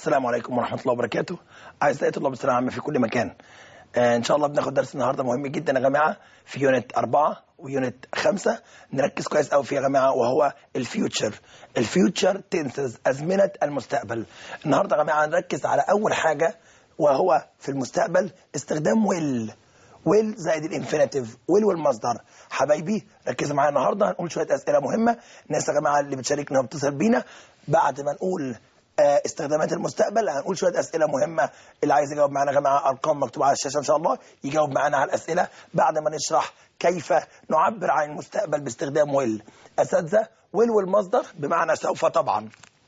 السلام عليكم ورحمة الله وبركاته أعزائي طلاب الثانوية العامة في كل مكان آه إن شاء الله بناخد درس النهاردة مهم جدا يا جماعة في يونت أربعة ويونت خمسة نركز كويس قوي فيه يا جماعة وهو الفيوتشر الفيوتشر تنسز أزمنة المستقبل النهاردة يا جماعة نركز على أول حاجة وهو في المستقبل استخدام ويل ويل زائد الانفينيتيف ويل والمصدر حبايبي ركزوا معايا النهارده هنقول شويه اسئله مهمه الناس يا جماعه اللي بتشاركنا وبتتصل بينا بعد ما نقول آه، استخدامات المستقبل هنقول شويه اسئله مهمه اللي عايز يجاوب معانا يا جماعه ارقام مكتوبه على الشاشه ان شاء الله يجاوب معانا على الاسئله بعد ما نشرح كيف نعبر عن المستقبل باستخدام ويل اساتذه ويل والمصدر بمعنى سوف طبعا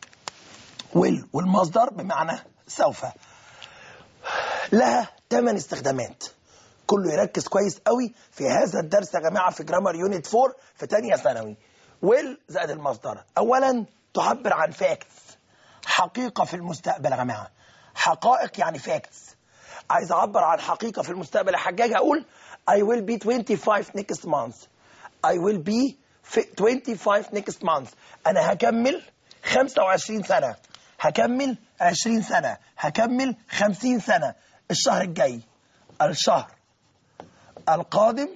ويل والمصدر بمعنى سوف لها ثمان استخدامات كله يركز كويس قوي في هذا الدرس يا جماعه في جرامر يونت 4 في ثانيه ثانوي ويل زائد المصدر اولا تعبر عن فاكتس حقيقه في المستقبل يا جماعه حقائق يعني فاكتس عايز اعبر عن حقيقه في المستقبل يا حجاج اقول I will be 25 next month I will be fi- 25 next month انا هكمل 25 سنه هكمل 20 سنه هكمل 50 سنه الشهر الجاي الشهر القادم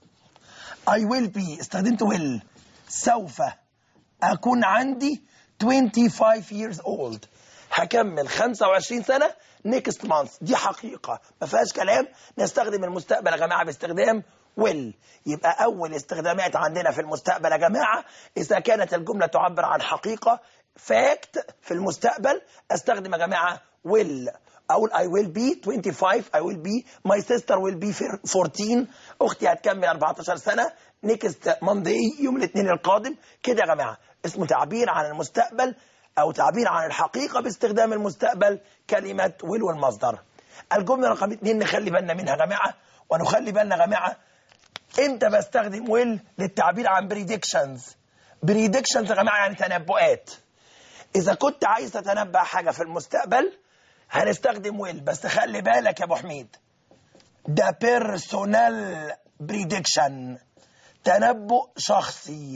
I will be استخدمت will سوف أكون عندي 25 years old هكمل 25 سنة next month دي حقيقة ما فيهاش كلام نستخدم المستقبل يا جماعة باستخدام will يبقى أول استخدامات عندنا في المستقبل يا جماعة إذا كانت الجملة تعبر عن حقيقة fact في المستقبل استخدم يا جماعة will اقول I will be 25 I will be my sister will be 14 اختي هتكمل 14 سنه next Monday يوم الاثنين القادم كده يا جماعه اسمه تعبير عن المستقبل او تعبير عن الحقيقه باستخدام المستقبل كلمه will والمصدر الجمله رقم اثنين نخلي بالنا منها يا جماعه ونخلي بالنا يا جماعه امتى بستخدم will للتعبير عن predictions predictions يا جماعه يعني تنبؤات اذا كنت عايز تتنبأ حاجه في المستقبل هنستخدم ويل بس خلي بالك يا ابو حميد ده بيرسونال بريدكشن تنبؤ شخصي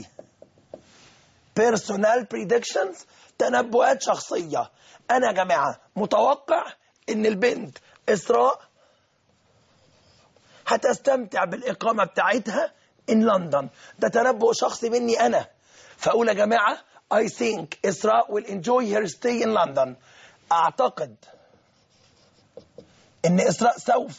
بيرسونال بريدكشنز تنبؤات شخصية أنا يا جماعة متوقع إن البنت إسراء هتستمتع بالإقامة بتاعتها in لندن ده تنبؤ شخصي مني أنا فأقول يا جماعة I think إسراء will enjoy her stay in London أعتقد ان اسراء سوف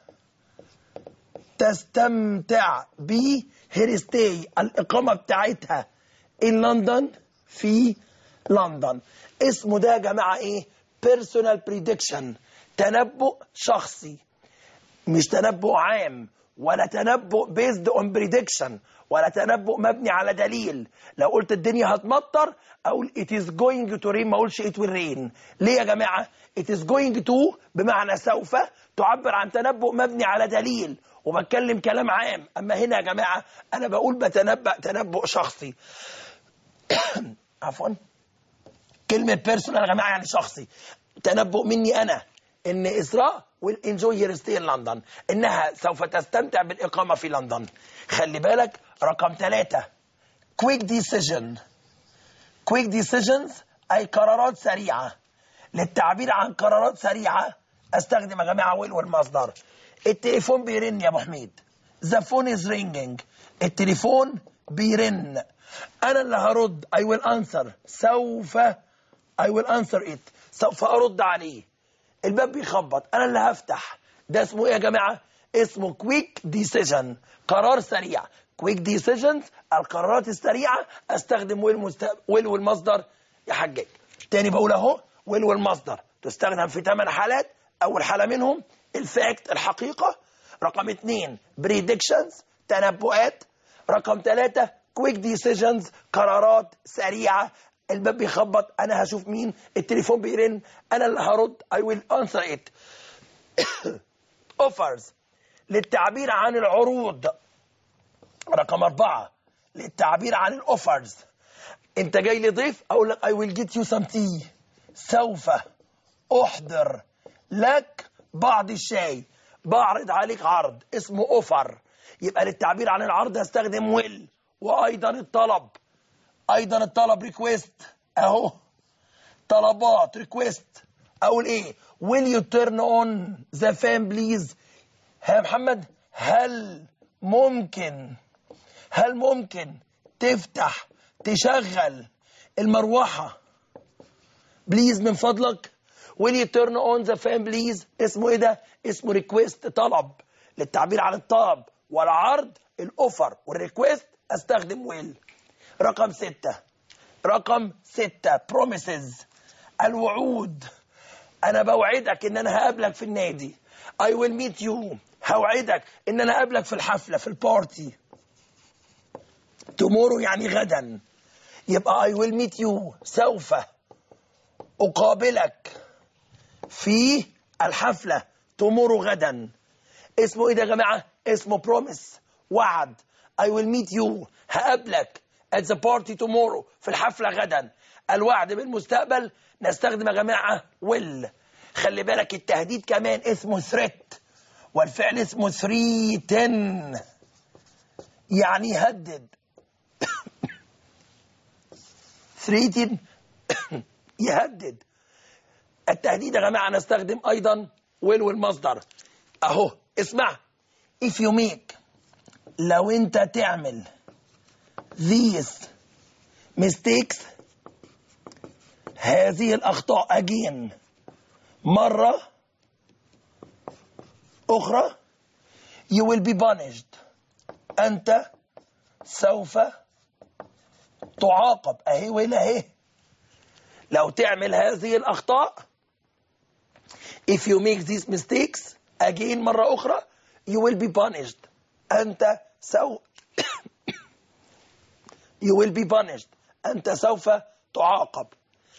تستمتع بهيرستي الاقامه بتاعتها in لندن في لندن اسمه ده يا جماعه ايه بيرسونال بريدكشن تنبؤ شخصي مش تنبؤ عام ولا تنبؤ بيزد اون بريدكشن ولا تنبؤ مبني على دليل لو قلت الدنيا هتمطر اقول it is going to rain ما اقولش it will rain ليه يا جماعه it is going to بمعنى سوف تعبر عن تنبؤ مبني على دليل وبتكلم كلام عام اما هنا يا جماعه انا بقول بتنبأ تنبؤ شخصي عفوا كلمه بيرسونال يا جماعه يعني شخصي تنبؤ مني انا ان اسراء will enjoy her stay in لندن انها سوف تستمتع بالاقامه في لندن خلي بالك رقم ثلاثة quick decision quick decisions اي قرارات سريعه للتعبير عن قرارات سريعه استخدم يا جماعه ويل والمصدر التليفون بيرن يا ابو حميد ذا فون از رينجينج التليفون بيرن انا اللي هرد اي ويل انسر سوف اي ويل انسر ات سوف ارد عليه الباب بيخبط انا اللي هفتح ده اسمه ايه يا جماعه اسمه كويك ديسيجن قرار سريع كويك ديسيجنز القرارات السريعه استخدم ويل مست... ويل والمصدر يا حجاج تاني بقول اهو ويل والمصدر تستخدم في ثمان حالات اول حاله منهم الفاكت الحقيقه رقم اثنين بريدكشنز تنبؤات رقم ثلاثة كويك ديسيجنز قرارات سريعة الباب بيخبط انا هشوف مين التليفون بيرن انا اللي هرد I will answer it offers للتعبير عن العروض رقم أربعة للتعبير عن الأوفرز أنت جاي لي ضيف أقول لك I will get you some tea سوف أحضر لك بعض الشاي بعرض عليك عرض اسمه أوفر يبقى للتعبير عن العرض هستخدم ويل وأيضا الطلب أيضا الطلب ريكويست أهو طلبات ريكويست اقول ايه will you turn on the fan please ها يا محمد هل ممكن هل ممكن تفتح تشغل المروحة بليز من فضلك will you turn on the fan please اسمه ايه ده اسمه ريكويست طلب للتعبير عن الطلب والعرض الاوفر والريكويست استخدم will رقم ستة رقم ستة promises الوعود انا بوعدك ان انا هقابلك في النادي I will meet you هوعدك ان انا هقابلك في الحفلة في البارتي tomorrow يعني غدا يبقى I will meet you سوف أقابلك في الحفلة tomorrow غدا اسمه ايه ده يا جماعة اسمه promise وعد I will meet you هقابلك at the party tomorrow في الحفلة غدا الوعد بالمستقبل نستخدم يا جماعة will خلي بالك التهديد كمان اسمه threat والفعل اسمه threaten يعني يهدد threaten يهدد التهديد يا جماعة نستخدم أيضا will والمصدر أهو اسمع if you make لو أنت تعمل these mistakes هذه الأخطاء again مرة أخرى you will be punished أنت سوف تعاقب أهي ولا أهي لو تعمل هذه الأخطاء if you make these mistakes again مرة أخرى you will be punished أنت سو you will be punished أنت سوف تعاقب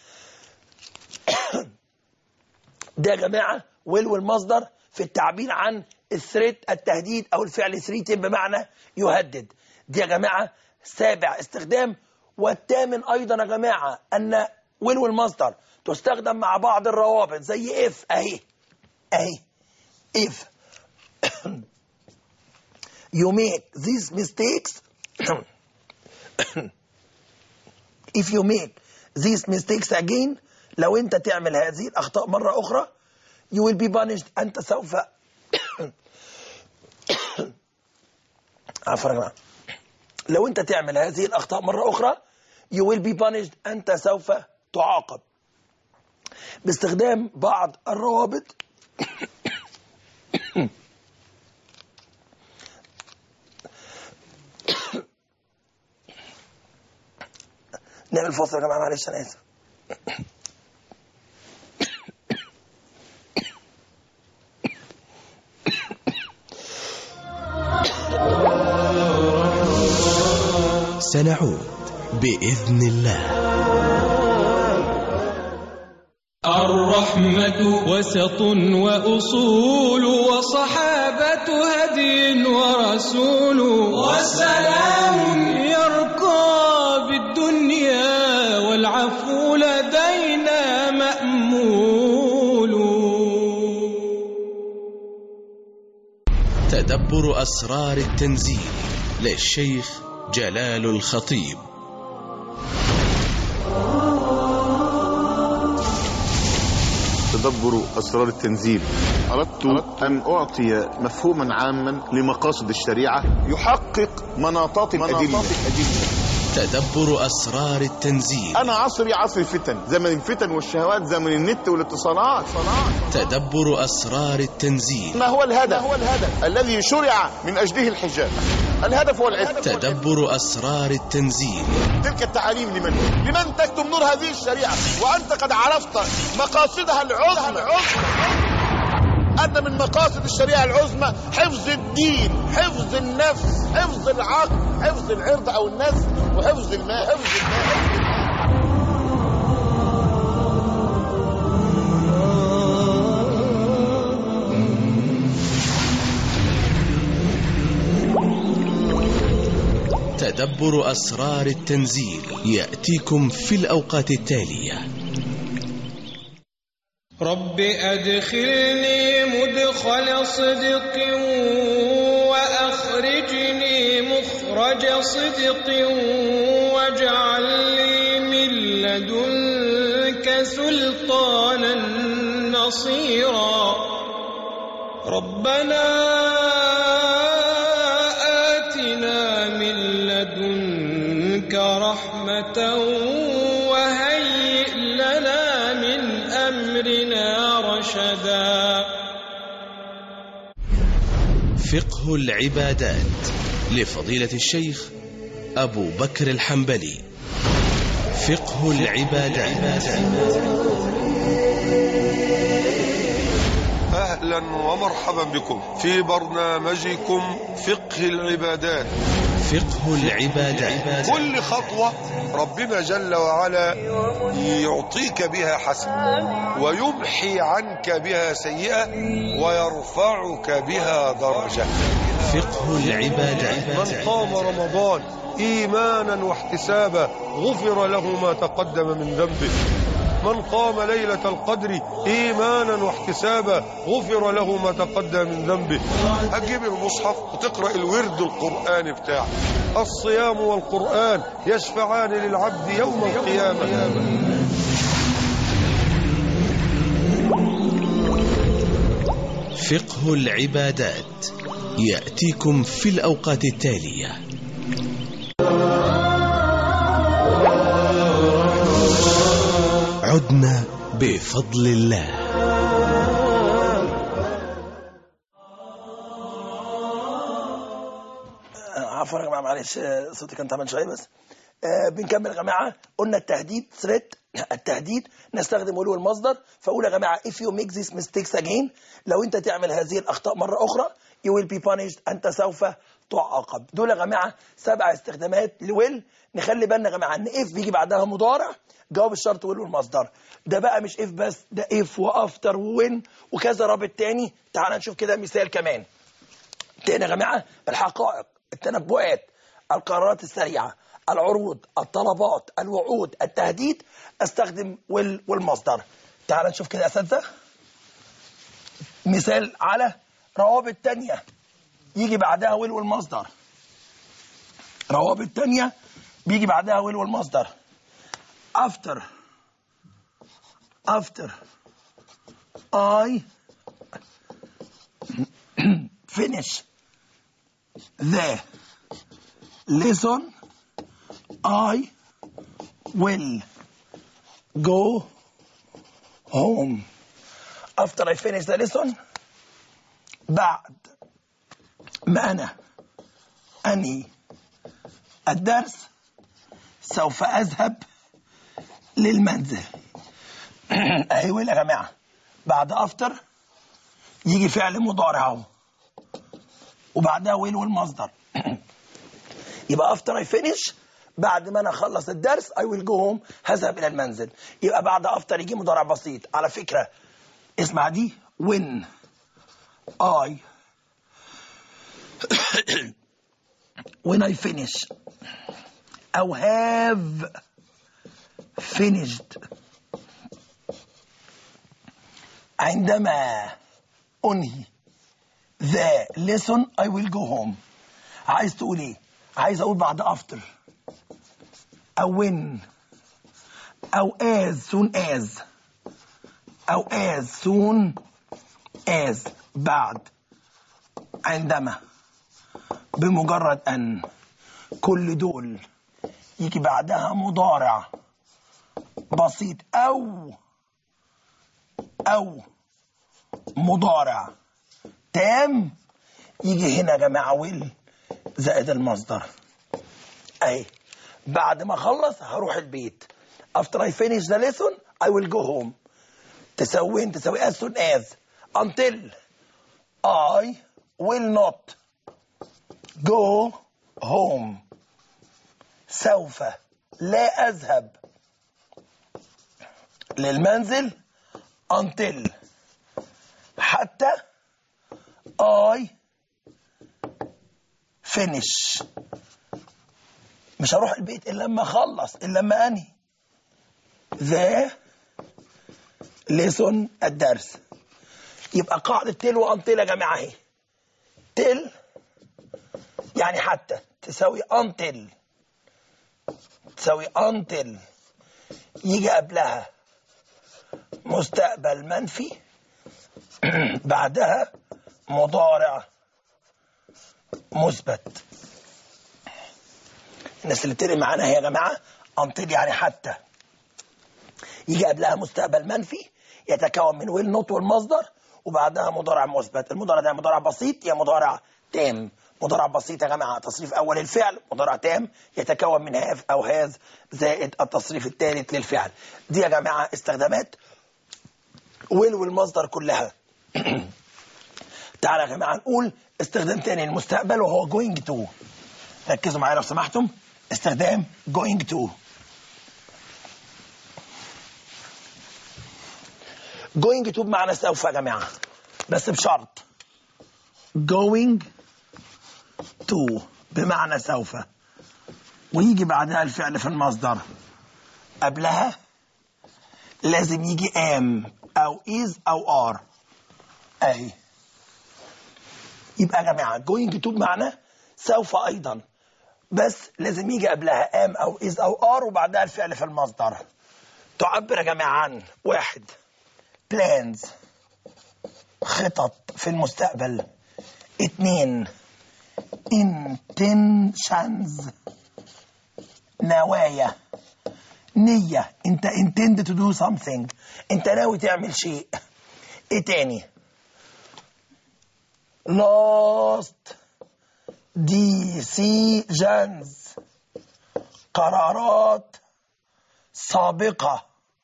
ده يا جماعة will والمصدر في التعبير عن الثريت التهديد أو الفعل ثريتن بمعنى يهدد دي يا جماعة سابع استخدام والثامن أيضا يا جماعة أن will والمصدر تستخدم مع بعض الروابط زي if أهي أهي if you make these mistakes if you make these mistakes again لو انت تعمل هذه الاخطاء مره اخرى you will be punished انت سوف عفوا يا جماعه لو انت تعمل هذه الاخطاء مره اخرى you will be punished انت سوف تعاقب باستخدام بعض الروابط نعمل فاصل يا جماعه معلش انا اسف سنعود بإذن الله الرحمة وسط وأصول وصحابة هدي ورسول وسلام يرقى بالدنيا والعفو لدينا مأمول تدبر أسرار التنزيل للشيخ جلال الخطيب تدبر أسرار التنزيل أردت أن أعطي مفهوما عاما لمقاصد الشريعة يحقق مناطات الأدلة تدبر أسرار التنزيل أنا عصري عصر الفتن زمن الفتن والشهوات زمن النت والاتصالات تدبر أسرار التنزيل ما هو الهدف؟ ما هو الهدف الذي شرع من أجله الحجاب الهدف هو العفة تدبر أسرار التنزيل تلك التعاليم لمن؟ لمن تكتم نور هذه الشريعة وأنت قد عرفت مقاصدها العظمى أن من مقاصد الشريعة العظمى حفظ الدين حفظ النفس حفظ العقل حفظ العرض أو النفس وحفظ المال حفظ المال تدبر أسرار التنزيل يأتيكم في الأوقات التالية رب أدخلني مدخل صدق وأخرجني مخرج صدق واجعل لي من لدنك سلطانا بصيرا ربنا آتنا من لدنك رحمة وهيئ لنا من أمرنا رشدا فقه العبادات لفضيلة الشيخ أبو بكر الحنبلي فقه العبادات اهلا ومرحبا بكم في برنامجكم فقه العبادات فقه العبادات كل خطوة ربنا جل وعلا يعطيك بها حسنة ويمحي عنك بها سيئة ويرفعك بها درجة فقه من العبادات قام رمضان إيمانا واحتسابا غفر له ما تقدم من ذنبه من قام ليلة القدر إيمانا واحتسابا غفر له ما تقدم من ذنبه هتجيب المصحف وتقرأ الورد القرآني بتاعك الصيام والقرآن يشفعان للعبد يوم القيامة فقه العبادات يأتيكم في الأوقات التالية عدنا بفضل الله آه، عفوا يا جماعه معلش آه، صوتي كان تعبان شويه بس آه، بنكمل يا جماعه قلنا التهديد ثريت التهديد نستخدم ولو المصدر فاقول يا جماعه if you make this mistakes again لو انت تعمل هذه الاخطاء مره اخرى you will be punished انت سوف تعاقب دول يا جماعه سبع استخدامات لويل نخلي بالنا يا جماعه ان if بيجي بعدها مضارع جواب الشرط ويل والمصدر ده بقى مش if بس ده if وافتر وين وكذا رابط تاني تعال نشوف كده مثال كمان تاني يا جماعه الحقائق التنبؤات القرارات السريعه العروض الطلبات الوعود التهديد استخدم وال والمصدر تعال نشوف كده يا اساتذه مثال على روابط تانية يجي بعدها ويل والمصدر روابط تانية بيجي بعدها ويل والمصدر after after I finish the lesson I will go home after I finish the lesson بعد ما أنا أنهي الدرس سوف أذهب للمنزل أيوة يا جماعة بعد أفتر يجي فعل مضارع اهو وبعدها ويل والمصدر يبقى افتر اي فينيش بعد ما انا اخلص الدرس اي ويل جو هوم هذهب الى المنزل يبقى بعد افتر يجي مضارع بسيط على فكره اسمع دي when I when I finish أو have finished عندما أنهي the lesson I will go home عايز تقول ايه عايز اقول بعد after او when او as soon as او as soon as بعد عندما بمجرد ان كل دول يجي بعدها مضارع بسيط او او مضارع تام يجي هنا يا جماعه ويل زائد المصدر اهي بعد ما اخلص هروح البيت after I finish the lesson I will go home تسوي انت تسوي as soon as until I will not go home سوف لا أذهب للمنزل until حتى I finish مش هروح البيت إلا لما أخلص إلا لما أنهي the lesson الدرس يبقى قاعدة تل وأنتل يا جماعة أهي تل يعني حتى تساوي until تساوي until يجي قبلها مستقبل منفي بعدها مضارع مثبت الناس اللي بتقري معانا هي يا جماعه انطل يعني حتى يجي قبلها مستقبل منفي يتكون من ويل نوت والمصدر وبعدها مضارع مثبت المضارع ده مضارع بسيط يا مضارع تام مضارع بسيط يا جماعه تصريف اول الفعل مضارع تام يتكون من هاف او هاز زائد التصريف الثالث للفعل دي يا جماعه استخدامات ويل والمصدر كلها تعالى يا جماعه نقول استخدام تاني للمستقبل وهو going to ركزوا معايا لو سمحتم استخدام going to going to بمعنى سوف يا جماعه بس بشرط going to بمعنى سوف ويجي بعدها الفعل في المصدر قبلها لازم يجي am او is او are اهي يبقى يا جماعه going to بمعنى سوف ايضا بس لازم يجي قبلها am او is او are وبعدها الفعل في المصدر تعبر يا جماعه عن واحد plans خطط في المستقبل اتنين intentions نوايا نية انت intend to do something انت ناوي تعمل شيء ايه تاني lost decisions قرارات سابقة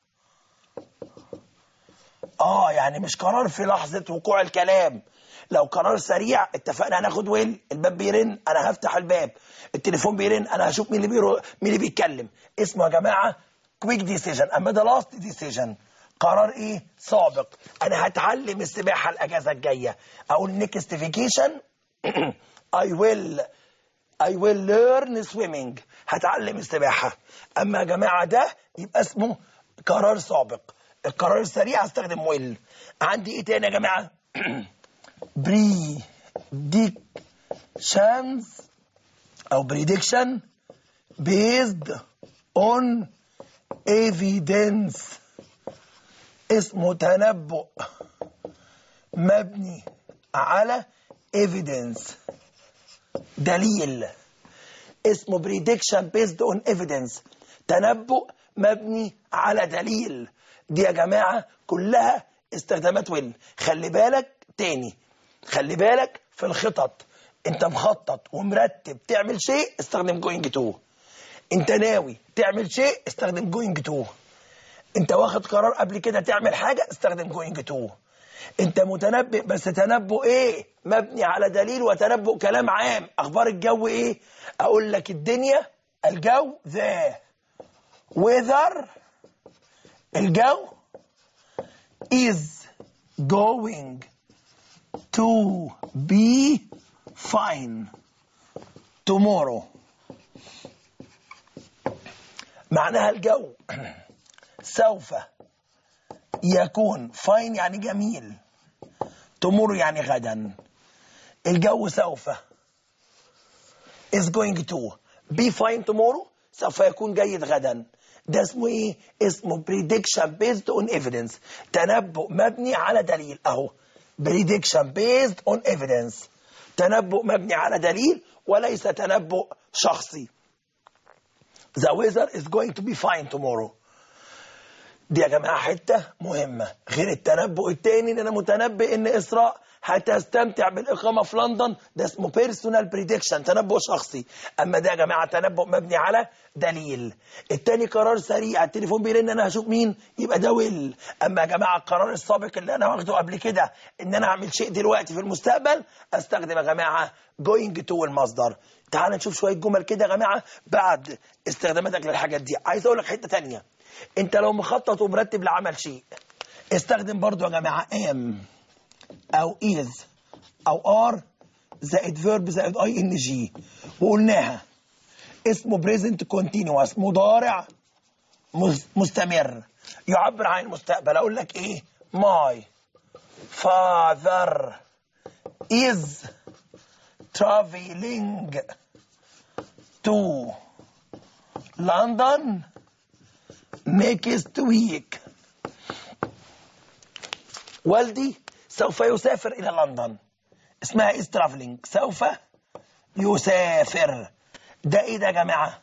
اه يعني مش قرار في لحظة وقوع الكلام لو قرار سريع اتفقنا هناخد ويل الباب بيرن انا هفتح الباب التليفون بيرن انا هشوف مين اللي بيرو مين اللي بيتكلم اسمه يا جماعه كويك ديسيجن اما ده لاست ديسيجن قرار ايه سابق انا هتعلم السباحه الاجازه الجايه اقول نيكست فيكيشن اي ويل I will learn swimming هتعلم السباحة أما يا جماعة ده يبقى اسمه قرار سابق القرار السريع هستخدم will عندي إيه تاني يا جماعة predictions أو prediction based on evidence اسمه تنبؤ مبني على evidence دليل اسمه prediction based on evidence تنبؤ مبني على دليل دي يا جماعة كلها استخدامات وين خلي بالك تاني خلي بالك في الخطط انت مخطط ومرتب تعمل شيء استخدم going to انت ناوي تعمل شيء استخدم going to انت واخد قرار قبل كده تعمل حاجة استخدم going to انت متنبئ بس تنبؤ ايه مبني على دليل وتنبؤ كلام عام اخبار الجو ايه اقول لك الدنيا الجو ذا weather الجو is going to be fine tomorrow معناها الجو سوف يكون فاين يعني جميل تمر يعني غدا الجو سوف is going to be fine tomorrow سوف يكون جيد غدا ده اسمه ايه اسمه prediction based on evidence تنبؤ مبني على دليل اهو prediction based on evidence تنبؤ مبني على دليل وليس تنبؤ شخصي the weather is going to be fine tomorrow دي يا جماعه حته مهمه غير التنبؤ التاني ان انا متنبئ ان اسراء هتستمتع بالاقامه في لندن ده اسمه بيرسونال بريدكشن تنبؤ شخصي اما ده يا جماعه تنبؤ مبني على دليل التاني قرار سريع التليفون بيرن انا هشوف مين يبقى ده ويل اما يا جماعه القرار السابق اللي انا واخده قبل كده ان انا اعمل شيء دلوقتي في المستقبل استخدم يا جماعه جوينج تو المصدر تعال نشوف شويه جمل كده يا جماعه بعد استخداماتك للحاجات دي عايز اقول لك حته تانية انت لو مخطط ومرتب لعمل شيء استخدم برضو يا جماعه ام او is او are زائد verb زائد اي ان جي وقلناها اسمه present continuous مضارع مس- مستمر يعبر عن المستقبل اقول لك ايه my father is traveling to London next week والدي سوف يسافر الى لندن اسمها is traveling سوف يسافر ده ايه ده يا جماعه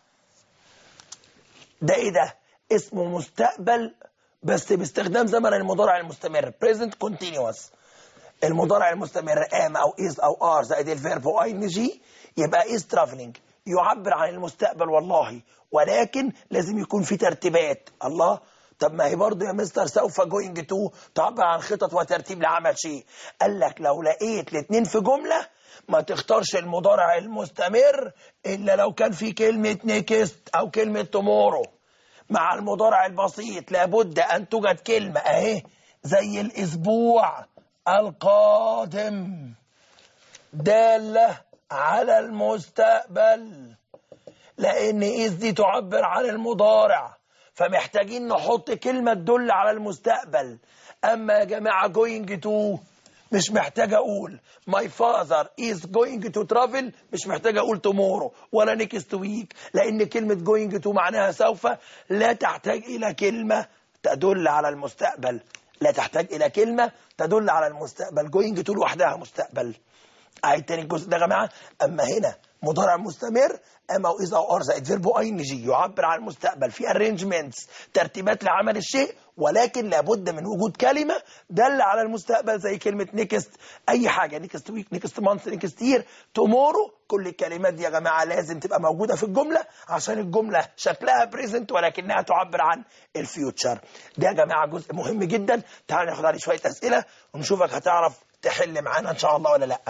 ده ايه ده اسمه مستقبل بس باستخدام زمن المضارع المستمر present continuous المضارع المستمر am او is او are زائد الفيرب او ان جي يبقى is traveling يعبر عن المستقبل والله ولكن لازم يكون في ترتيبات الله طب ما هي برضه يا مستر سوف جوينج تو تعبر عن خطط وترتيب لعمل شيء قال لك لو لقيت الاثنين في جمله ما تختارش المضارع المستمر الا لو كان في كلمه نيكست او كلمه تومورو مع المضارع البسيط لابد ان توجد كلمه اهي زي الاسبوع القادم داله على المستقبل لان إذ دي تعبر عن المضارع فمحتاجين نحط كلمة تدل على المستقبل أما يا جماعة going to مش محتاج أقول my father is going to travel مش محتاج أقول tomorrow ولا next week لأن كلمة going to معناها سوف لا تحتاج إلى كلمة تدل على المستقبل لا تحتاج إلى كلمة تدل على المستقبل going to لوحدها مستقبل أعيد تاني الجزء ده يا جماعة أما هنا مضارع مستمر اما واذا او ار زائد فيرب اي ان جي يعبر عن المستقبل في ارينجمنتس ترتيبات لعمل الشيء ولكن لابد من وجود كلمه دل على المستقبل زي كلمه نيكست اي حاجه نيكست ويك نيكست مانث نيكست يير تومورو كل الكلمات دي يا جماعه لازم تبقى موجوده في الجمله عشان الجمله شكلها بريزنت ولكنها تعبر عن الفيوتشر ده يا جماعه جزء مهم جدا تعال ناخد عليه شويه اسئله ونشوفك هتعرف تحل معانا ان شاء الله ولا لا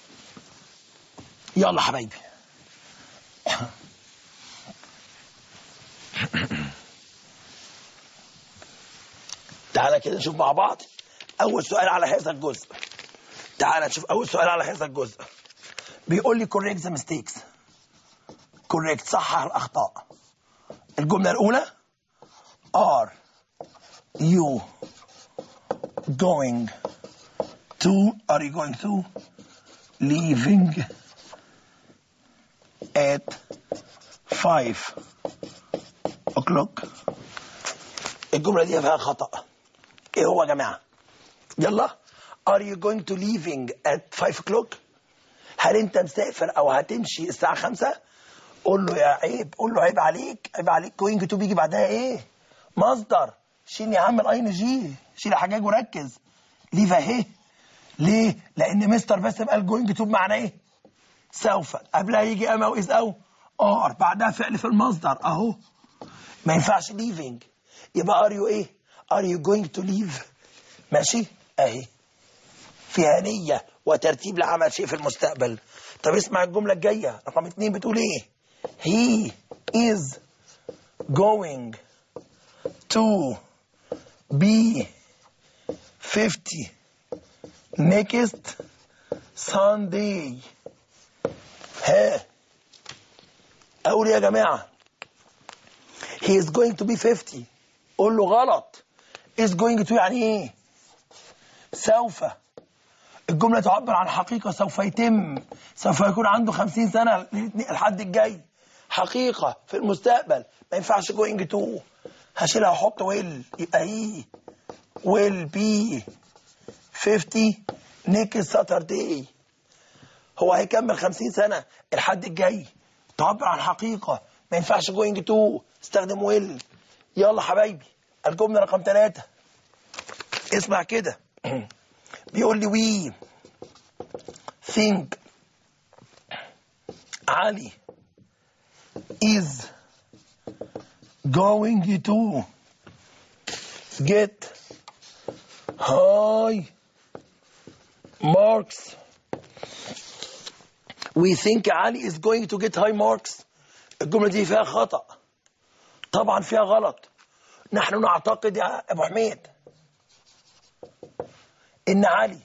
يلا حبايبي تعالى كده نشوف مع بعض اول سؤال على هذا الجزء تعالى نشوف اول سؤال على هذا الجزء بيقول لي correct the mistakes correct صحح الاخطاء الجمله الاولى are you going to are you going to leaving at 5 o'clock الجملة دي فيها خطأ ايه هو يا جماعة يلا are you going to leaving at 5 o'clock هل انت مسافر او هتمشي الساعة 5 قول له يا عيب قول له عيب عليك عيب عليك going to بيجي بعدها ايه مصدر شيل يا عم الاي ان جي شيل حجاج وركز ليف اهي ليه لان مستر باسم قال going to بمعنى ايه سوف قبلها يجي اما واذ او ار بعدها فعل في المصدر اهو ما ينفعش leaving يبقى ار يو ايه ار يو جوينج تو ليف ماشي اهي فيها نية وترتيب لعمل شيء في المستقبل طب اسمع الجملة الجاية رقم اتنين بتقول ايه he is going to be 50 next Sunday ها اقول يا جماعة he is going to be 50 قول له غلط is going to يعني ايه سوف الجملة تعبر عن حقيقة سوف يتم سوف يكون عنده 50 سنة الحد الجاي حقيقة في المستقبل ما ينفعش going to هشيلها واحط will يبقى ايه will be 50 next Saturday هو هيكمل 50 سنة الحد الجاي تعبر عن حقيقة ما ينفعش going to استخدم will يلا حبايبي الجملة رقم ثلاثة اسمع كده بيقول لي we think علي is going to get high marks we think علي is going to get high marks الجملة دي فيها خطأ طبعا فيها غلط نحن نعتقد يا ابو حميد ان علي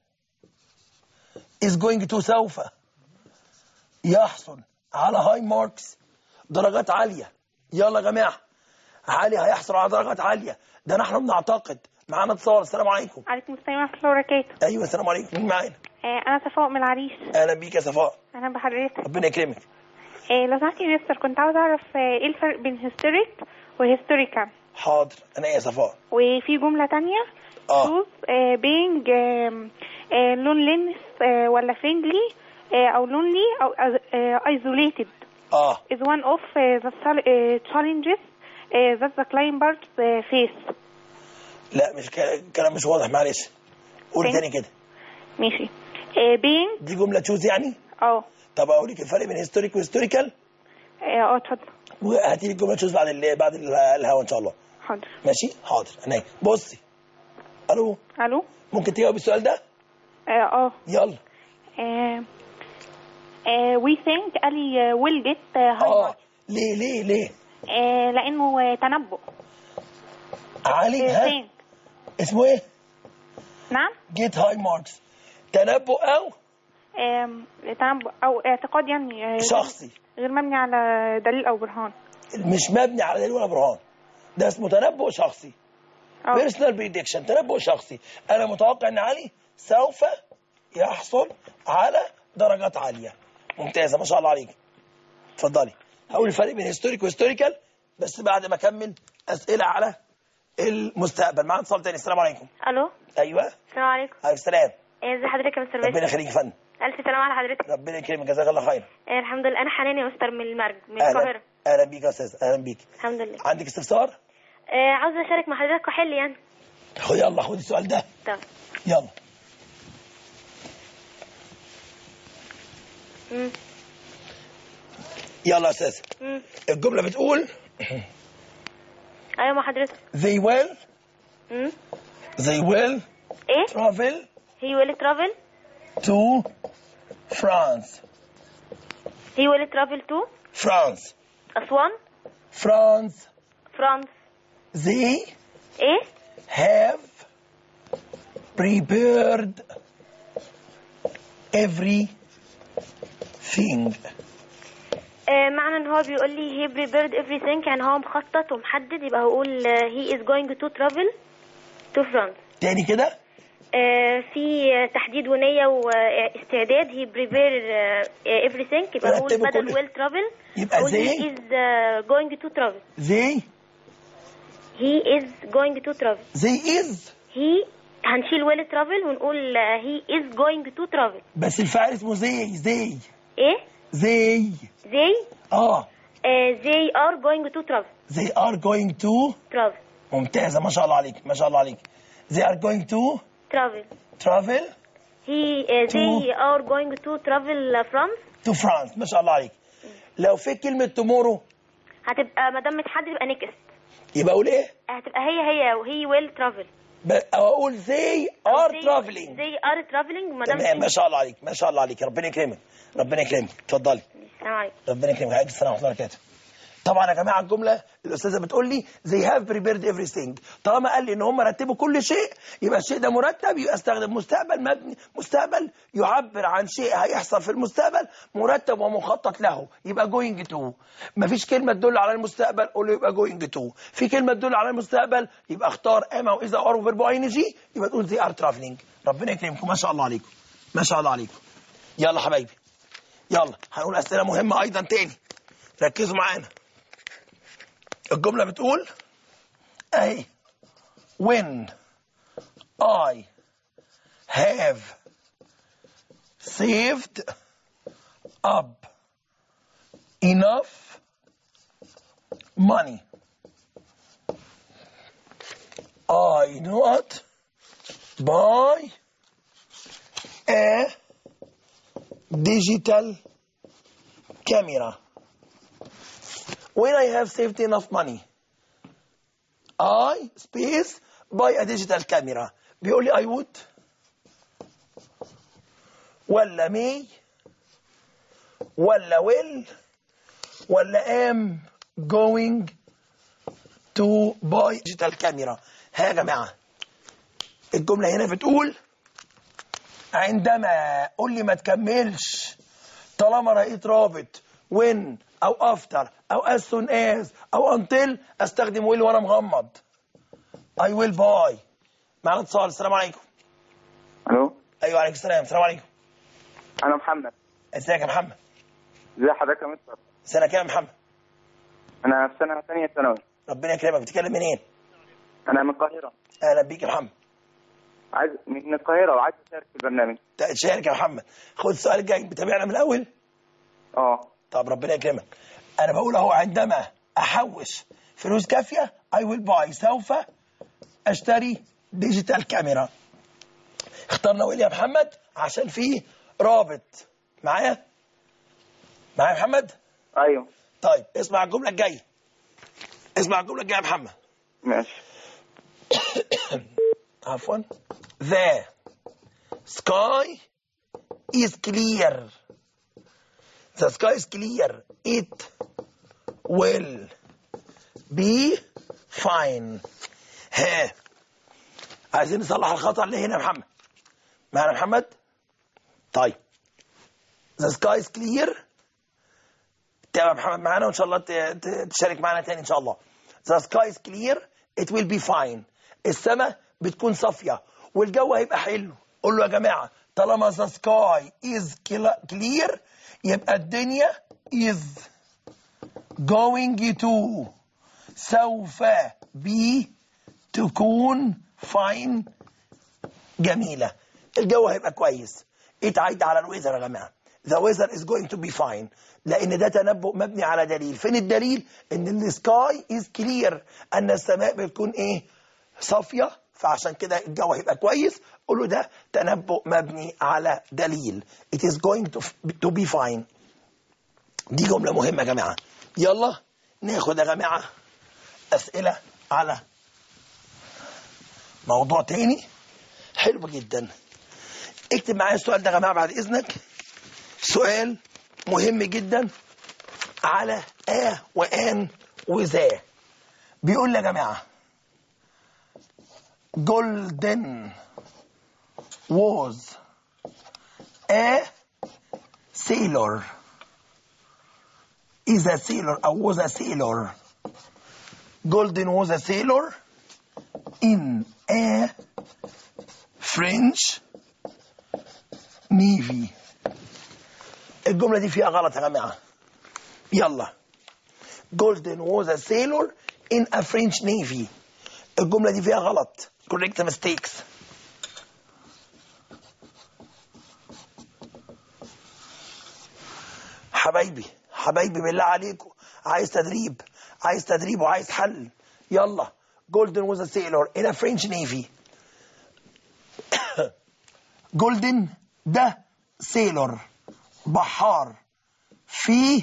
is going to سوف يحصل على هاي ماركس درجات عالية يلا يا جماعة علي هيحصل على درجات عالية ده نحن بنعتقد معانا اتصال السلام عليكم عليكم السلام ورحمة الله وبركاته ايوه السلام عليكم مين معانا آه أنا صفاء من العريش اهلا بيك يا صفاء أهلا بحضرتك ربنا يكرمك آه لو سمحتي يا مستر كنت عاوزة أعرف آه إيه الفرق بين هيستوريك وهيستوريكال حاضر انا ايه يا صفاء وفي جملة تانية آه. choose uh, being um, uh, loneliness uh, ولا friendly uh, أو lonely أو uh, isolated اه is one of uh, the chal- uh, challenges uh, that the climbers uh, face لا مش ك- كلام مش واضح معلش قول تاني؟ تاني كده ماشي uh, being دي جمله تشوز يعني اه طب اقول لك الفرق بين هيستوريك وهيستوريكال اه آه، اتفضل وهاتي لي الجمله تشوز بعد ال- بعد ال- الهوا ان شاء الله حاضر ماشي حاضر انا بصي الو الو ممكن تجاوب السؤال ده اه اه يلا uh, uh, we think Ali uh, will get uh, high اه marks ليه ليه ليه uh, لأنه uh, تنبؤ علي uh, ها think. اسمه ايه نعم جيت هاي ماركس تنبؤ او آم، تنبؤ أو اعتقاد يعني آه، شخصي غير مبني على دليل أو برهان مش مبني على دليل ولا برهان ده اسمه تنبؤ شخصي اه بيرسونال بريدكشن تنبؤ شخصي انا متوقع ان علي سوف يحصل على درجات عاليه ممتازه ما شاء الله عليك اتفضلي هقول الفرق بين هيستوريك وهيستوريكال بس بعد ما اكمل اسئله على المستقبل معانا اتصال تاني السلام عليكم الو ايوه السلام عليكم عليكم السلام إيه، ازي حضرتك يا مستر ربنا باسم يخليك يا فندم الف سلامه على حضرتك ربنا يكرمك جزاك الله خير إيه، الحمد لله انا حنان يا مستر من المرج من اهلا القاهره اهلا بيك يا استاذ اهلا بيك الحمد لله عندك استفسار إيه، عاوزه اشارك مع حضرتك واحل يعني خد يلا خد السؤال ده طب يلا مم. يلا يا استاذ مم. الجمله بتقول ايوه مع حضرتك they will مم. they will ايه travel هي ويل ترافل to France هي ويل ترافل تو France اسوان France فرانس they ايه have prepared everything آه معنى ان هو بيقول لي هي بريبيرد everything يعني هو مخطط ومحدد يبقى هقول هي از جوينج تو ترافل تو فرانس تاني كده آه، في آه، تحديد ونية واستعداد هي بريبير everything يبقى رتبوا نقول بدل كل- ويل ترافل يبقى نقول they he is uh, going to travel they he is going to travel they is he هنشيل ويل ترافل ونقول uh, he is going to travel بس الفاعل اسمه they they ايه they they اه uh, they are going to travel they are going to travel ممتازة ما شاء الله عليك ما شاء الله عليك they are going to travel travel he uh, they are going to travel uh, France to France ما شاء الله عليك لو في كلمة tomorrow هتبقى ما دام متحدد يبقى نكست يبقى أقول إيه؟ هتبقى هي هي وهي will travel ب- أو أقول they are they, traveling they are traveling ما دام تمام ما شاء الله عليك ما شاء الله عليك ربنا يكرمك ربنا يكرمك اتفضلي السلام عليكم ربنا يكرمك عليكم السلام ورحمة الله وبركاته طبعا يا جماعه الجمله الاستاذه بتقول لي they have prepared everything طالما قال لي ان هم رتبوا كل شيء يبقى الشيء ده مرتب يبقى استخدم مستقبل مبني مستقبل يعبر عن شيء هيحصل في المستقبل مرتب ومخطط له يبقى going to مفيش كلمه تدل على المستقبل قول له يبقى going to في كلمه تدل على المستقبل يبقى اختار اما واذا ار وفيرب اي ان جي يبقى تقول they are traveling ربنا يكرمكم ما شاء الله عليكم ما شاء الله عليكم يلا حبايبي يلا هنقول اسئله مهمه ايضا تاني ركزوا معانا الجملة بتقول أي when I have saved up enough money I not buy a digital camera when I have saved enough money I space buy a digital camera بيقول لي I would ولا may ولا will ولا am going to buy digital camera ها يا جماعة الجملة هنا بتقول عندما قول لي ما تكملش طالما رأيت رابط when او after او as soon as او until استخدم will وانا مغمض I will buy معنا اتصال السلام عليكم الو ايوه عليكم السلام السلام عليكم انا محمد ازيك يا محمد ازي حضرتك يا مستر سنه كام يا محمد انا في سنه ثانيه ثانوي ربنا يكرمك بتتكلم منين انا من القاهره اهلا بيك يا محمد عايز من القاهرة وعايز أشارك في البرنامج شارك يا محمد خد السؤال الجاي بتابعنا من الاول اه طب ربنا يكرمك انا بقول اهو عندما احوش فلوس كافيه اي ويل باي سوف اشتري ديجيتال كاميرا اخترنا ويل يا محمد عشان فيه رابط معايا معايا يا محمد أيوه طيب اسمع الجمله الجايه اسمع الجمله الجايه يا محمد ماشي عفوا the sky is clear the sky is clear it will be fine ها عايزين نصلح الخطأ اللي هنا يا محمد معنا محمد طيب the sky is clear تابع محمد معانا وان شاء الله ت- ت- تشارك معانا تاني ان شاء الله the sky is clear it will be fine السماء بتكون صافيه والجو هيبقى حلو قول له يا جماعه طالما the sky is cl- clear يبقى الدنيا is going to سوف be تكون fine جميلة الجو هيبقى كويس اتعيد على الويذر يا جماعة the weather is going to be fine لأن ده تنبؤ مبني على دليل فين الدليل ان السكاي is clear أن السماء بتكون ايه صافية فعشان كده الجو هيبقى كويس قولوا ده تنبؤ مبني على دليل it is going to, to be fine دي جملة مهمة يا جماعة يلا ناخد يا جماعة أسئلة على موضوع تاني حلو جدا اكتب معايا السؤال ده يا جماعة بعد إذنك سؤال مهم جدا على آ وآن وذا بيقول لي يا جماعة golden was a sailor is a sailor or was a sailor golden was a sailor in a French navy الجملة دي فيها غلط يا جماعة يلا golden was a sailor in a French navy الجملة دي فيها غلط correct mistakes حبايبي حبايبي بالله عليكم عايز تدريب عايز تدريب وعايز حل يلا جولدن was a sailor in a French navy جولدن ده سيلور بحار في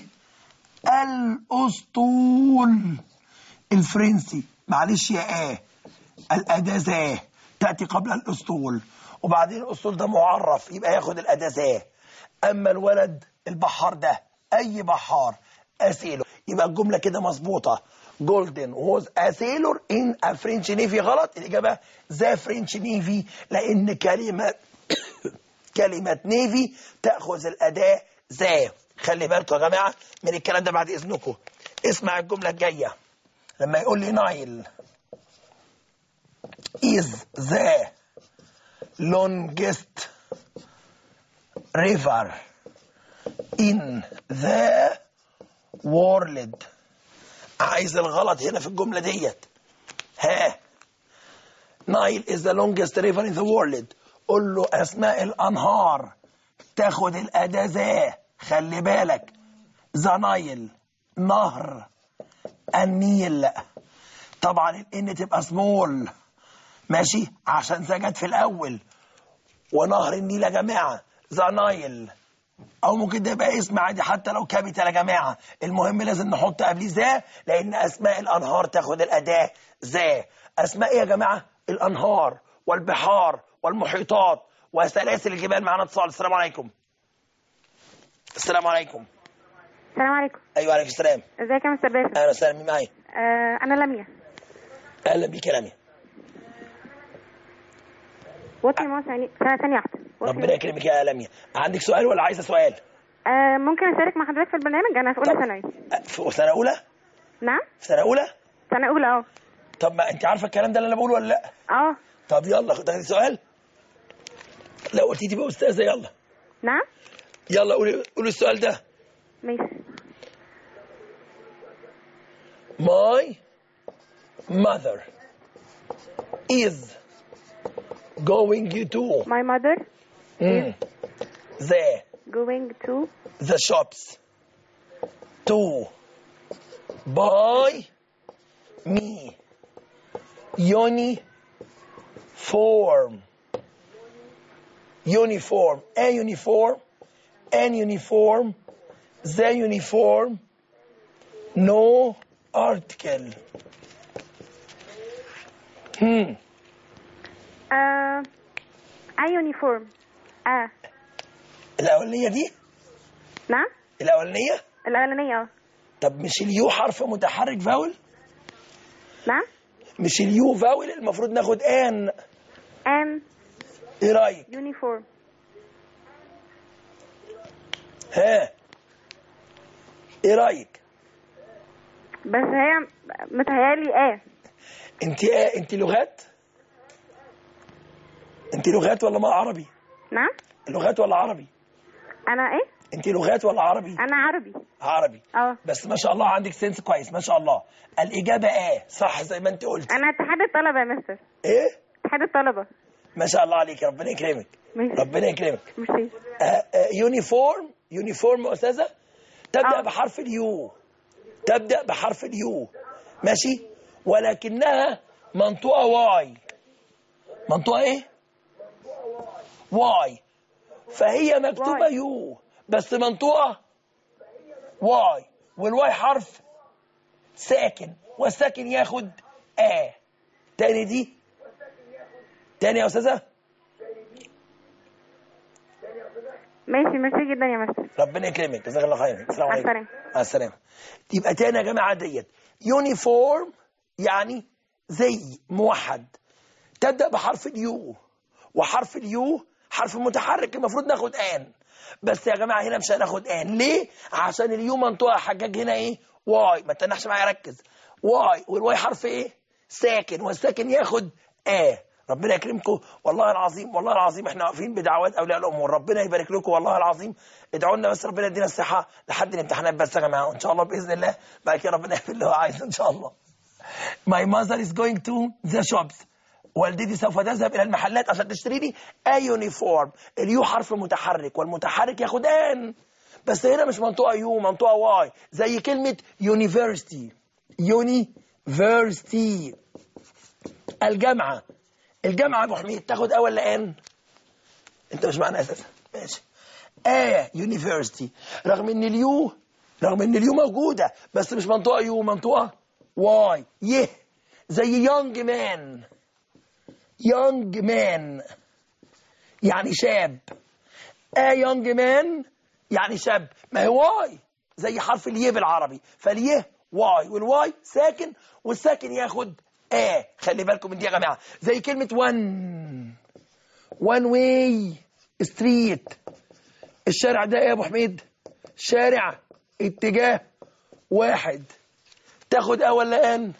الأسطول الفرنسي معلش يا آه الأداة ذا تأتي قبل الأسطول وبعدين الأسطول ده معرف يبقى ياخد الأداة ذا أما الولد البحار ده أي بحار أسيلور يبقى الجملة كده مظبوطة جولدن was a sailor in a French navy غلط الإجابة ذا French navy لأن كلمة كلمة نيفي تأخذ الأداة ذا خلي بالكم يا جماعة من الكلام ده بعد إذنكم اسمع الجملة الجاية لما يقول لي نايل is the longest river in the world عايز الغلط هنا في الجملة ديت ها نايل is the longest river in the world قول له أسماء الأنهار تاخد الأداة ذا خلي بالك ذا نايل نهر النيل طبعا الان تبقى سمول ماشي عشان سجد في الاول ونهر النيل يا جماعه ذا نايل او ممكن ده يبقى اسم عادي حتى لو كابيتال يا جماعه المهم لازم نحط قبليه ذا لان اسماء الانهار تاخد الاداه ذا اسماء ايه يا جماعه الانهار والبحار والمحيطات وسلاسل الجبال معانا اتصال السلام عليكم السلام عليكم السلام عليكم ايوه عليكم السلام ازيك يا مستر باسم اهلا وسهلا مين معايا آه انا لميا اهلا بيك يا لميا وطني ماما ثاني سنه ثانيه واحده وطني- ربنا يكرمك يا لميا عندك سؤال ولا عايزه سؤال آه ممكن اشارك مع حضرتك في البرنامج انا في اولى ثانوي في سنه اولى نعم في سنه اولى سنه اولى اه طب ما انت عارفه الكلام ده اللي انا بقوله ولا لا اه طب يلا تاخدي سؤال لو قلتي تبقى استاذه يلا نعم يلا قولي قولي السؤال ده ماشي My mother is going to My mother mm. the going to the shops to buy me uniform uniform a uniform an uniform the uniform no article hmm uh, a uniform اه الأولانية دي نعم الأولانية الأولانية اه طب مش اليو حرف متحرك فاول نعم مش اليو فاول المفروض ناخد ان an ايه رايك uniform ها ايه رايك بس هي متهيألي اه انت ايه انت لغات انت لغات ولا ما عربي نعم لغات ولا عربي انا ايه انت لغات ولا عربي انا عربي عربي اه بس ما شاء الله عندك سنس كويس ما شاء الله الاجابه ايه صح زي ما انت قلت انا اتحاد الطلبة يا مستر ايه اتحاد الطلبة ما شاء الله عليك ربنا يكرمك ماشي ربنا يكرمك ميرسي آه، آه، يونيفورم يونيفورم استاذه تبدا آه. بحرف اليو تبدا بحرف اليو ماشي ولكنها منطوقه واي منطوقه ايه واي فهي مكتوبه واي. يو بس منطوقه واي والواي حرف ساكن والساكن ياخد ا تاني دي تاني يا استاذه ماشي ميرسي جدا يا مستر ربنا يكرمك جزاك الله خير السلام مع عليكم السلامة. مع السلامه يبقى تاني يا جماعه ديت يونيفورم يعني زي موحد تبدا بحرف اليو وحرف اليو حرف متحرك المفروض ناخد ان بس يا جماعه هنا مش هناخد ان ليه عشان اليو منطوقه حجاج هنا ايه واي ما تنحش معايا ركز واي والواي حرف ايه ساكن والساكن ياخد اه ربنا يكرمكم والله العظيم والله العظيم احنا واقفين بدعوات اولياء الامور ربنا يبارك لكم والله العظيم ادعوا لنا بس ربنا يدينا الصحه لحد الامتحانات بس يا جماعه وان شاء الله باذن الله بعد كده ربنا يعمل اللي هو عايزه ان شاء الله My mother is going to the shops. والدتي سوف تذهب إلى المحلات عشان تشتري لي a uniform. اليو حرف متحرك والمتحرك ياخد ان. بس هنا مش منطقة يو منطقة واي زي كلمة university. university. الجامعة. الجامعة يا أبو حميد تاخد أول ولا ان؟ أنت مش معنا أساسا. ماشي. آية يونيفرستي رغم ان اليو رغم ان اليو موجودة بس مش منطقة يو منطقة واي يه زي يونج مان يونج مان يعني شاب آ يونج مان يعني شاب ما هي واي زي حرف اليه بالعربي فاليه واي والواي ساكن والساكن ياخد آ خلي بالكم من دي يا جماعة زي كلمة وان وان واي ستريت الشارع ده ايه يا ابو حميد شارع اتجاه واحد تاخد اه ولا ان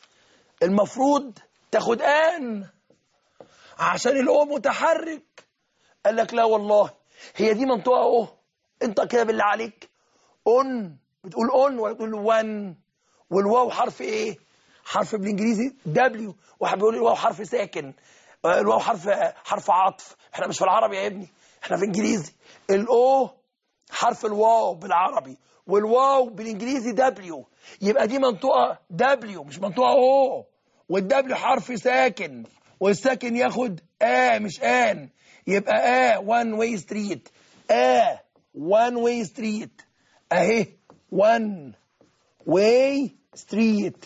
المفروض تاخد ان عشان الاو متحرك قال لك لا والله هي دي منطقه اهو انت كده بالله عليك اون بتقول اون ولا بتقول وان والواو حرف ايه حرف بالانجليزي دبليو واحد بيقول الواو حرف ساكن آه، الواو حرف حرف عطف احنا مش في العربي يا ابني احنا في انجليزي الاو حرف الواو بالعربي والواو بالانجليزي دبليو يبقى دي منطقه دبليو مش منطقه او والدبليو حرف ساكن والساكن ياخد ا مش ان يبقى ا وان واي ستريت ا وان واي ستريت اهي وان واي ستريت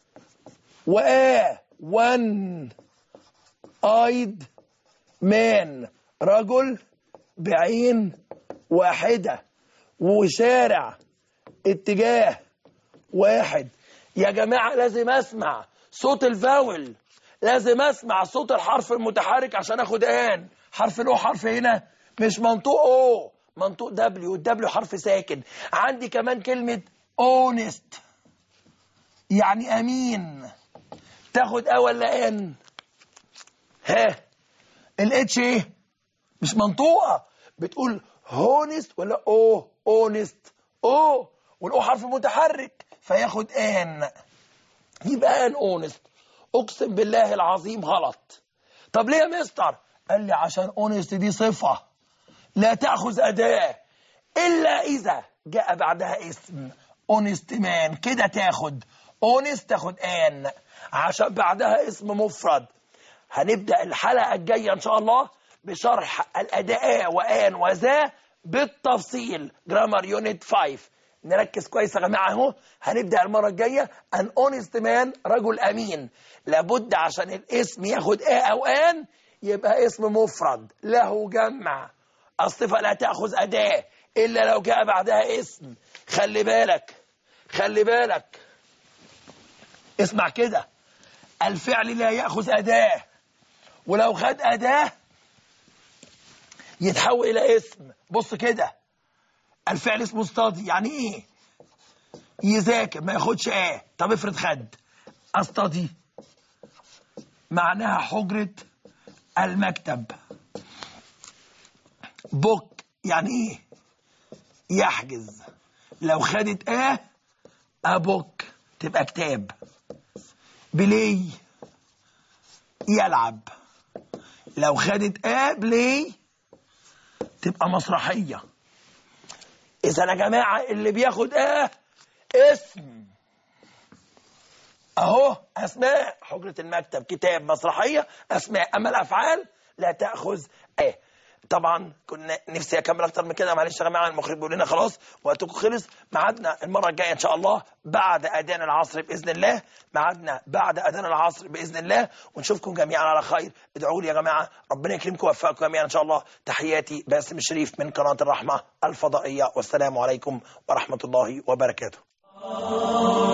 وآ وان ايد مان رجل بعين واحدة وشارع اتجاه واحد يا جماعة لازم اسمع صوت الفاول لازم اسمع صوت الحرف المتحرك عشان اخد ان حرف الاو حرف هنا مش منطوق او منطوق دبليو الدبليو حرف ساكن عندي كمان كلمة اونست يعني امين تاخد ا ولا ان ها الاتش ايه مش منطوقه بتقول هونست ولا او اونست او والاو حرف متحرك فياخد ان يبقى ان اونست اقسم بالله العظيم غلط طب ليه يا مستر قال لي عشان اونست دي صفه لا تاخذ اداه الا اذا جاء بعدها اسم اونست مان كده تاخد اونست تاخد ان عشان بعدها اسم مفرد هنبدا الحلقه الجايه ان شاء الله بشرح الاداء وان وذا بالتفصيل جرامر يونت 5 نركز كويس يا جماعه اهو هنبدا المره الجايه ان اونست مان رجل امين لابد عشان الاسم ياخد ا او ان يبقى اسم مفرد له جمع الصفه لا تاخذ اداه الا لو جاء بعدها اسم خلي بالك خلي بالك اسمع كده الفعل لا ياخذ اداه ولو خد اداه يتحول الى اسم بص كده الفعل اسمه استاذي يعني ايه يذاكر ما ياخدش اه طب افرض خد استاذي معناها حجرة المكتب بوك يعني ايه يحجز لو خدت اه ابوك تبقى كتاب بلاي يلعب لو خدت اه بلاي تبقى مسرحيه اذا يا جماعه اللي بياخد اه اسم اهو اسماء حجره المكتب كتاب مسرحيه اسماء اما الافعال لا تاخذ اه طبعا كنا نفسي اكمل اكتر من كده معلش يا جماعه المخرج بيقول لنا خلاص وقتكم خلص ميعادنا المره الجايه ان شاء الله بعد اذان العصر باذن الله ميعادنا بعد اذان العصر باذن الله ونشوفكم جميعا على خير ادعوا لي يا جماعه ربنا يكرمكم ويوفقكم جميعا ان شاء الله تحياتي باسم الشريف من قناه الرحمه الفضائيه والسلام عليكم ورحمه الله وبركاته